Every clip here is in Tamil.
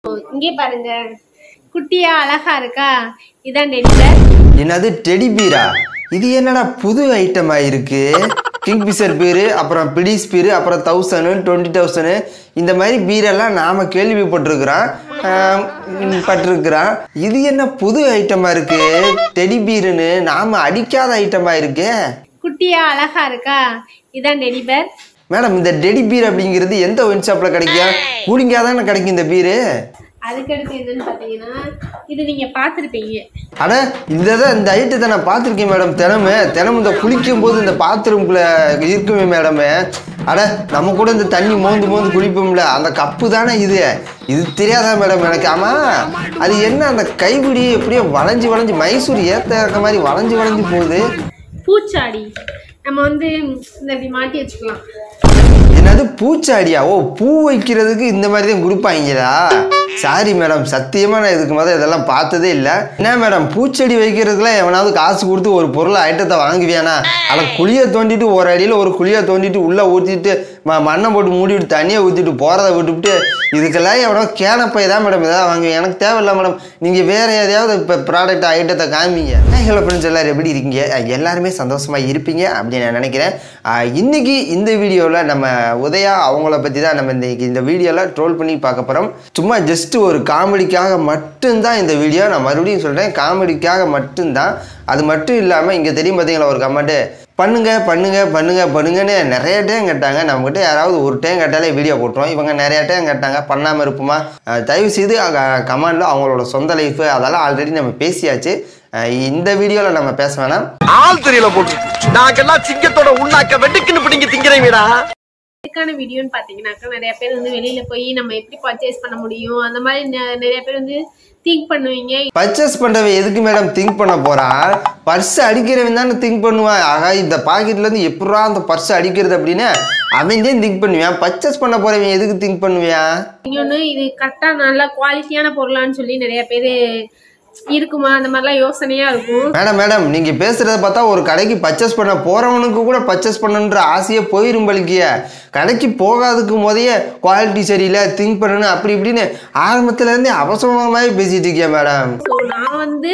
இங்கே பாருங்க குட்டியா அழகா இருக்கா இதான் டெலிவர் என்னது டெடி பீரா இது என்னடா புது ஐட்டமா இருக்கு கிங்பிஷர் பீரு அப்புறம் பிடிஸ் பீரு அப்புறம் தௌசண்ட் டுவெண்ட்டி தௌசண்ட் இந்த மாதிரி பீரெல்லாம் நாம கேள்விப்பட்டிருக்கிறோம் ஆம், ம், பட்டிருக்கிறோம் இது என்ன புது ஐட்டமா இருக்கு டெடி பீருன்னு நாம அடிக்காத ஐட்டமா இருக்கே குட்டியா அழகா இருக்கா இதான் டெலிவர் மேடம் இந்த டெடி பீர் அப்படிங்கிறது எந்த ஒயின் ஷாப்ல கிடைக்கும் கூலிங்காக தானே கிடைக்கும் இந்த பீரு அதுக்கடுத்து என்னன்னு பார்த்தீங்கன்னா இது நீங்க பார்த்துருப்பீங்க அட இந்த தான் இந்த ஐட்டத்தை நான் பார்த்துருக்கேன் மேடம் தினமும் தினமும் இந்த குளிக்கும் போது இந்த பாத்ரூம்குள்ள இருக்குமே மேடம் அட நம்ம கூட இந்த தண்ணி மோந்து மோந்து குளிப்போம்ல அந்த கப்பு தானே இது இது தெரியாதா மேடம் எனக்கு ஆமா அது என்ன அந்த கைபிடி எப்படியோ வளைஞ்சு வளைஞ்சு மைசூர் ஏத்த இருக்க மாதிரி வளைஞ்சு வளைஞ்சு போகுது பூச்சாடி நம்ம வந்து இந்த இப்படி மாட்டி வச்சுக்கலாம் என்னது பூச்சாடியா ஓ பூ வைக்கிறதுக்கு இந்த மாதிரி தான் கொடுப்பாங்களா சாரி மேடம் சத்தியமா நான் இதுக்கு முதல்ல இதெல்லாம் பார்த்ததே இல்லை என்ன மேடம் பூச்செடி வைக்கிறதுக்குலாம் எவனாவது காசு கொடுத்து ஒரு பொருளை ஐட்டத்தை வாங்குவியானா அதை குழியை தோண்டிட்டு ஒரு அடியில் ஒரு குழியை தோண்டிட்டு உள்ளே ஊற்றிட்டு ம மண்ணை போட்டு மூடிவிட்டு தண்ணியை ஊற்றிட்டு போகிறத விட்டுவிட்டு இதுக்கெல்லாம் எவனோ கேனப்பை தான் மேடம் இதாக வாங்குவேன் எனக்கு தேவையில்ல மேடம் நீங்கள் வேறு எதையாவது இப்போ ப்ராடக்ட் ஐட்டத்தை காமிங்க ஹலோ ஃப்ரெண்ட்ஸ் எல்லாரும் எப்படி இருக்கீங்க அஹ் எல்லாருமே சந்தோஷமாக இருப்பீங்க அப்படின்னு நான் நினைக்கிறேன் அஹ் இன்னைக்கு இந்த வீடியோவில் நம்ம உதயா அவங்கள பற்றி தான் நம்ம இன்னைக்கு இந்த வீடியோவில் ட்ரோல் பண்ணி பார்க்க போகிறோம் சும்மா ஜஸ்ட் ஒரு காமெடிக்காக மட்டும்தான் இந்த வீடியோ நான் மறுபடியும் சொல்கிறேன் காமெடிக்காக மட்டும்தான் அது மட்டும் இல்லாமல் இங்கே தெரியும் பார்த்தீங்களா ஒரு கமெண்ட்டு பண்ணுங்க பண்ணுங்க பண்ணுங்க பண்ணுங்கன்னு நிறைய டைம் கேட்டாங்க நம்மகிட்ட யாராவது ஒரு டைம் கேட்டாலே வீடியோ போட்டுருவோம் இவங்க நிறைய டைம் கேட்டாங்க பண்ணாமல் இருப்போமா அஹ் தயவு செய்து கமெண்டில் அவங்களோட சொந்த லைஃப் அதெல்லாம் ஆல்ரெடி நம்ம பேசியாச்சு அஹ் இந்த வீடியோவில் நம்ம பேச வேணாம் ஆள் தெரியல போட்டு நாங்கெல்லாம் சிங்கத்தோட உண்ணாக்க வெட்டுக்குன்னு பிடிங்க திங்கிறீங்கடா இதுக்கான வீடியோன்னு பார்த்தீங்கன்னாக்கா நிறைய பேர் வந்து வெளியில போய் நம்ம எப்படி பர்ச்சேஸ் பண்ண முடியும் அந்த மாதிரி நெ- நிறைய பேர் வந்து திங்க் பண்ணுவீங்க பர்ச்சேஸ் பண்ணுறவன் எதுக்கு மேடம் திங்க் பண்ண போகிறான் பர்ஸ் அடிக்கிறவன் தானே திங்க் பண்ணுவான் ஆகா இந்த பாக்கெட்லேருந்து எப்படா அந்த பர்ஸ் அடிக்கிறது அப்படின்னு அவன் தான் திங்க் பண்ணுவான் பர்ச்சேஸ் பண்ண போகிறவன் எதுக்கு திங்க் பண்ணுவான் இன்னொன்று இது கரெக்டாக நல்லா குவாலிட்டியான பொருளான்னு சொல்லி நிறைய பேர் இருக்குமா அந்த மாதிரிலாம் யோசனையாக இருக்கும் மேடம் மேடம் நீங்க பேசுறத பார்த்தா ஒரு கடைக்கு பர்ச்சேஸ் பண்ண போறவனுக்கு கூட பர்ச்சேஸ் பண்ணணுன்ற ஆசையே போயிரும் பலிக்கிய கடைக்கு போகாதுக்கு முதைய குவாலிட்டி சரியில்லை திங்க் பண்ணணும் அப்படி இப்படின்னு ஆரம்பத்துல இருந்தே அவசரமாகவே பேசிட்டு இருக்கியா மேடம் ஸோ நான் வந்து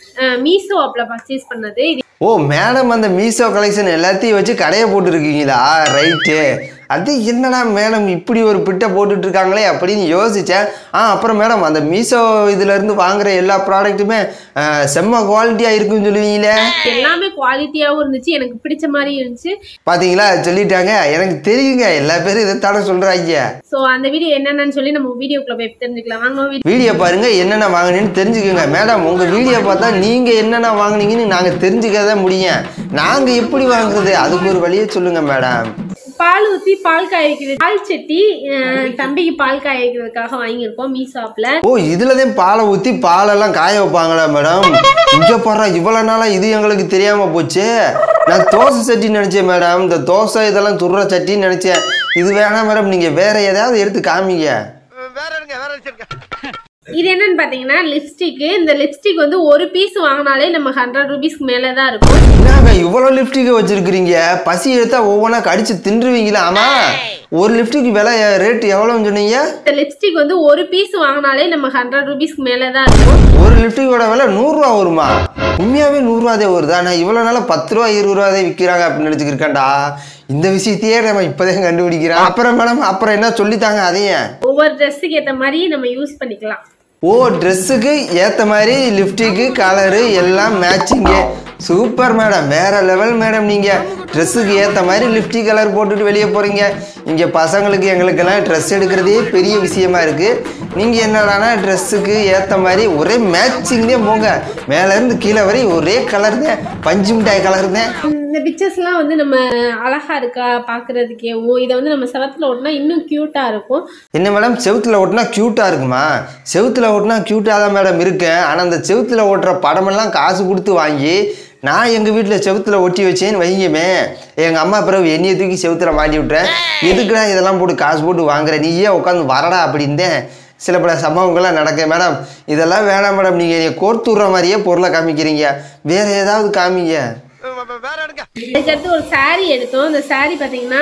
மீஷோ ஆப்பில் பர்ச்சேஸ் பண்ணது இது ஓ மேடம் அந்த மீஷோ கலெக்ஷன் எல்லாத்தையும் வச்சு கடையை போட்டுருக்கீங்களா ரைட்டு அது என்னடா மேடம் இப்படி ஒரு பிட்டை போட்டுட்டு இருக்காங்களே அப்படின்னு யோசித்தேன் ஆ அப்புறம் மேடம் அந்த மீஷோ இதுலேருந்து வாங்குற எல்லா ப்ராடக்ட்டுமே செம்ம குவாலிட்டியாக இருக்குன்னு சொல்லுவீங்களே எல்லாமே குவாலிட்டியாகவும் இருந்துச்சு எனக்கு பிடிச்ச மாதிரி இருந்துச்சு பாத்தீங்களா சொல்லிட்டாங்க எனக்கு தெரியுங்க எல்லா பேரும் இதைத்தானே சொல்றாங்க ஸோ அந்த வீடியோ என்னென்னு சொல்லி நம்ம வீடியோக்குள்ள போய் தெரிஞ்சுக்கலாம் வாங்க வீடியோ வீடியோ பாருங்க என்னென்ன வாங்குனீங்கன்னு தெரிஞ்சுக்கோங்க மேடம் உங்க வீடியோ பார்த்தா நீங்க என்னென்ன வாங்குனீங்கன்னு நாங்க தெரிஞ்சுக்க தான் முடியும் நாங்க எப்படி வாங்குறது அதுக்கு ஒரு வழியை சொல்லுங்க மேடம் பால் ஊற்றி பால் காய வைக்கிறது பால் சட்டி அஹ், தம்பிக்கு பால் காய வைக்கிறதுக்காக வாங்கியிருக்கோம் மீஷோ ஆப்பில் ஓ இதுலதான் பாலை ஊத்தி பாலெல்லாம் காய வைப்பாங்களா மேடம் இங்க பாரு இவ்வளவு நாளா இது எங்களுக்கு தெரியாம போச்சு நான் தோசை சட்டி நினைச்சேன் மேடம் இந்த தோசை இதெல்லாம் துர்ற சட்டின்னு நினைச்சேன் இது வேணாம் மேடம் நீங்க வேற ஏதாவது எடுத்து காமிங்க வேற எடுங்க வேற வச்சிருக்க இது என்னன்னு பார்த்தீங்கன்னா லிப்ஸ்டிக்கு இந்த லிப்ஸ்டிக் வந்து ஒரு பீஸ் வாங்கினாலே நம்ம ஹண்ட்ரட் ருபீஸ்க்கு மேலே தான் இருக்கும் என்னங்க இவ்வளோ லிப்டிக் வச்சிருக்கிறீங்க பசி எடுத்தா ஒவ்வொன்றா கடிச்சு தின்றுவீங்களா ஆமா ஒரு லிப்டிக் விலை ரேட் எவ்வளோன்னு சொன்னீங்க இந்த லிப்ஸ்டிக் வந்து ஒரு பீஸ் வாங்கினாலே நம்ம ஹண்ட்ரட் ருபீஸ்க்கு மேலே தான் இருக்கும் ஒரு லிப்டிக்கோட விலை நூறுரூவா வருமா உண்மையாவே நூறுரூவாதே வருதா நான் இவ்வளோ நாளாக பத்து ரூபா இருபது ரூபாதே விற்கிறாங்க அப்படின்னு நினச்சிக்கிருக்கேன்டா இந்த விஷயத்தையே நம்ம இப்போதான் கண்டுபிடிக்கிறோம் அப்புறம் மேடம் அப்புறம் என்ன சொல்லித்தாங்க அதையும் ஒவ்வொரு ட்ரெஸ்ஸுக்கு ஏற்ற மாதிரி நம்ம யூஸ் பண்ணிக்கலாம் ஓ ட்ரெஸ்ஸுக்கு ஏற்ற மாதிரி லிப்டிக்கு கலரு எல்லாம் மேட்சிங்கு சூப்பர் மேடம் வேற லெவல் மேடம் நீங்கள் ட்ரெஸ்ஸுக்கு ஏற்ற மாதிரி லிப்டிக் கலர் போட்டுட்டு வெளியே போகிறீங்க இங்கே பசங்களுக்கு எங்களுக்கெல்லாம் ட்ரெஸ் எடுக்கிறதே பெரிய விஷயமா இருக்குது நீங்கள் என்னடானா ட்ரெஸ்ஸுக்கு ஏற்ற மாதிரி ஒரே மேட்சிங் தான் போங்க மேலேருந்து கீழே வரை ஒரே கலர் தான் பஞ்சு மிட்டாய் கலர் தான் இந்த பிக்சர்ஸ்லாம் வந்து நம்ம அழகா இருக்கா பார்க்கறதுக்கே ஓ இதை வந்து நம்ம செவத்தில் ஓட்டினா இன்னும் க்யூட்டாக இருக்கும் என்ன மேடம் செவுத்துல ஓட்டினா க்யூட்டாக இருக்குமா செவுத்துல ஓட்டினா க்யூட்டாக தான் மேடம் இருக்கேன் ஆனால் அந்த செவுத்துல ஓட்டுற படமெல்லாம் காசு கொடுத்து வாங்கி நான் எங்கள் வீட்டில் செவுத்துல ஒட்டி வச்சேன்னு வைங்கமே எங்கள் அம்மா பிறகு என்னைய தூக்கி செவுத்துல மாட்டி விட்றேன் எதுக்குடா இதெல்லாம் போட்டு காசு போட்டு வாங்குற நீயே உட்காந்து வரடா அப்படின்தேன் சில பல சம்பவங்கள்லாம் நடக்க மேடம் இதெல்லாம் வேணாம் மேடம் நீங்கள் என்னை கோர்த்து விட்ற மாதிரியே பொருளை காமிக்கிறீங்க வேற ஏதாவது காமிங்க வேற எடுங்க அதுக்கடுத்து ஒரு saree எடுத்தோம் இந்த saree பார்த்தீங்கன்னா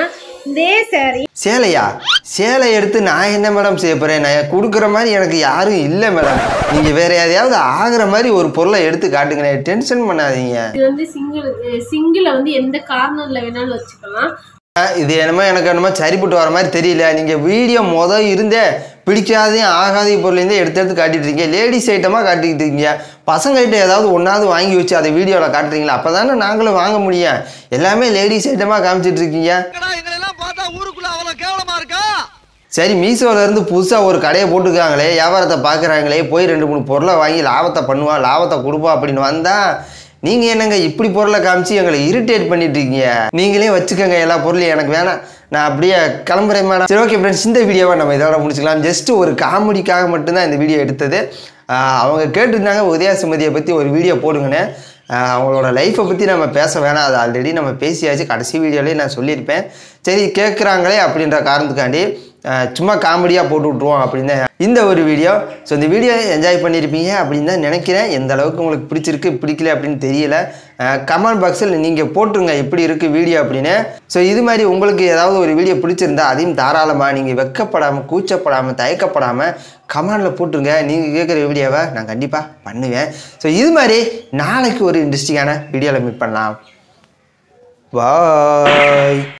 இதே saree சேலையா சேலை எடுத்து நான் என்ன மேடம் செய்ய போகிறேன் நான் கொடுக்குற மாதிரி எனக்கு யாரும் இல்லை மேடம் நீங்கள் வேற எதையாவது ஆகிற மாதிரி ஒரு பொருளை எடுத்து காட்டுங்களேன் டென்ஷன் பண்ணாதீங்க இது வந்து சிங்கிள் சிங்கிள வந்து எந்த கார்னர்ல வேணாலும் வச்சுக்கலாம் ஆ, இது என்னமோ எனக்கு என்னமோ சரிப்பட்டு வர மாதிரி தெரியல நீங்கள் வீடியோ மொத இருந்தே பிடிக்காதையும் ஆகாதையும் பொருளையும் எடுத்து எடுத்து காட்டிட்டு இருக்கீங்க லேடிஸ் ஐட்டமாக காட்டிக்கிட்டு இருக்கீங்க பசங்க கிட்ட ஏதாவது ஒன்றாவது வாங்கி வச்சு அதை வீடியோவில் காட்டுறீங்களா அப்போ தானே நாங்களும் வாங்க முடியும் எல்லாமே லேடிஸ் ஐட்டமாக காமிச்சிட்டு இருக்கீங்க எங்களை எல்லாம் பார்த்தா ஊருக்குள்ள அவ்வளவு கேவலமா இருக்கா சரி மீஷோல இருந்து புதுசாக ஒரு கடையை போட்டுருக்காங்களே வியாபாரத்தை பார்க்குறாங்களே போய் ரெண்டு மூணு பொருளை வாங்கி லாபத்தை பண்ணுவான் லாபத்தை கொடுப்போம் அப்படின்னு வந்தா நீங்கள் என்னங்க இப்படி பொருளை காமிச்சு எங்களை இரிட்டேட் பண்ணிட்டு இருக்கீங்க நீங்களே வச்சுக்கோங்க எல்லா பொருளையும் எனக்கு வேணாம் நான் அப்படியே கிளம்புறேன் மேடம் சரி ஓகே ஃப்ரெண்ட்ஸ் இந்த வீடியோவை நம்ம இதோட முடிச்சுக்கலாம் ஜஸ்ட் ஒரு காமெடிக்காக மட்டும்தான் இந்த வீடியோ எடுத்தது ஆஹ் அவங்க கேட்டிருந்தாங்க உதயா சுமதியை பற்றி ஒரு வீடியோ போடுங்கன்னு ஆஹ் அவங்களோட லைஃப்பை பற்றி நம்ம பேச வேணாம் அது ஆல்ரெடி நம்ம பேசியாச்சு கடைசி வீடியோலேயே நான் சொல்லியிருப்பேன் சரி கேட்குறாங்களே அப்படின்ற காரணத்துக்காண்டி ஆஹ் சும்மா காமெடியாக போட்டு விட்ருவோம் அப்படின்னு தான் இந்த ஒரு வீடியோ ஸோ இந்த வீடியோ என்ஜாய் பண்ணியிருப்பீங்க அப்படின்னு தான் நினைக்கிறேன் எந்த அளவுக்கு உங்களுக்கு பிடிச்சிருக்கு பிடிக்கல அப்படின்னு தெரியல கமெண்ட் பாக்ஸில் நீங்கள் போட்டுருங்க எப்படி இருக்குது வீடியோ அப்படின்னு ஸோ இது மாதிரி உங்களுக்கு ஏதாவது ஒரு வீடியோ பிடிச்சிருந்தா அதையும் தாராளமாக நீங்கள் வெக்கப்படாமல் கூச்சப்படாமல் தயக்கப்படாமல் கமெண்டில் போட்டுருங்க நீங்கள் கேட்குற வீடியோவை நான் கண்டிப்பாக பண்ணுவேன் ஸோ இது மாதிரி நாளைக்கு ஒரு இன்ட்ரெஸ்டிங்கான வீடியோவில் மீட் பண்ணலாம் பாய்